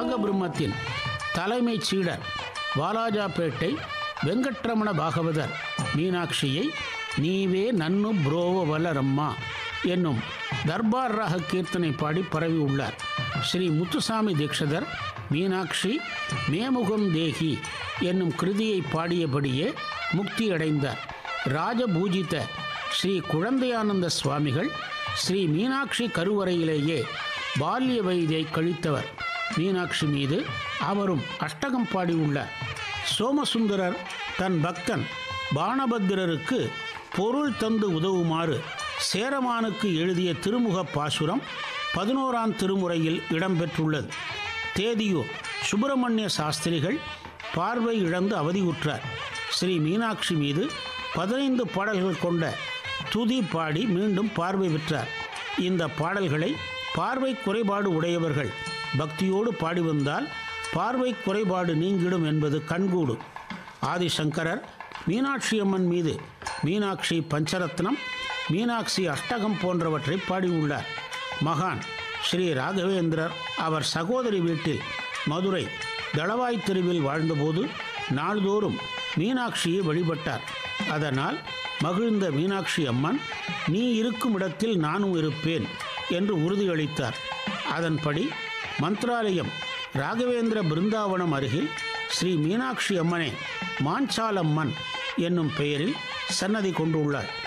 நாகபிரம்மத்தின் தலைமைச் சீடர் வாலாஜாபேட்டை வெங்கட்ரமண பாகவதர் மீனாட்சியை நீவே நன்னு புரோவ வலரம்மா என்னும் தர்பார் ராக கீர்த்தனை பாடி பரவி உள்ளார் ஸ்ரீ முத்துசாமி தீட்சிதர் மீனாட்சி மேமுகம் தேகி என்னும் கிருதியை பாடியபடியே முக்தி அடைந்தார் ராஜபூஜித ஸ்ரீ குழந்தையானந்த சுவாமிகள் ஸ்ரீ மீனாட்சி கருவறையிலேயே பால்ய வயதை கழித்தவர் மீனாட்சி மீது அவரும் அஷ்டகம் பாடியுள்ளார் சோமசுந்தரர் தன் பக்தன் பானபத்திரருக்கு பொருள் தந்து உதவுமாறு சேரமானுக்கு எழுதிய திருமுக பாசுரம் பதினோராம் திருமுறையில் இடம்பெற்றுள்ளது தேதியூர் சுப்பிரமணிய சாஸ்திரிகள் பார்வை இழந்து அவதியுற்றார் ஸ்ரீ மீனாட்சி மீது பதினைந்து பாடல்கள் கொண்ட துதி பாடி மீண்டும் பார்வை பெற்றார் இந்த பாடல்களை பார்வை குறைபாடு உடையவர்கள் பக்தியோடு பாடி வந்தால் பார்வை குறைபாடு நீங்கிடும் என்பது கண்கூடு ஆதிசங்கரர் மீனாட்சி அம்மன் மீது மீனாட்சி பஞ்சரத்னம் மீனாட்சி அஷ்டகம் போன்றவற்றை பாடியுள்ளார் மகான் ஸ்ரீ ராகவேந்திரர் அவர் சகோதரி வீட்டில் மதுரை தளவாய் தெருவில் வாழ்ந்தபோது நாள்தோறும் மீனாட்சியை வழிபட்டார் அதனால் மகிழ்ந்த மீனாட்சி அம்மன் நீ இருக்கும் இடத்தில் நானும் இருப்பேன் என்று உறுதியளித்தார் அதன்படி மந்த்ராலயம் ராகவேந்திர பிருந்தாவனம் அருகில் ஸ்ரீ மீனாட்சி அம்மனே மாஞ்சாலம்மன் என்னும் பெயரில் சன்னதி கொண்டுள்ளார்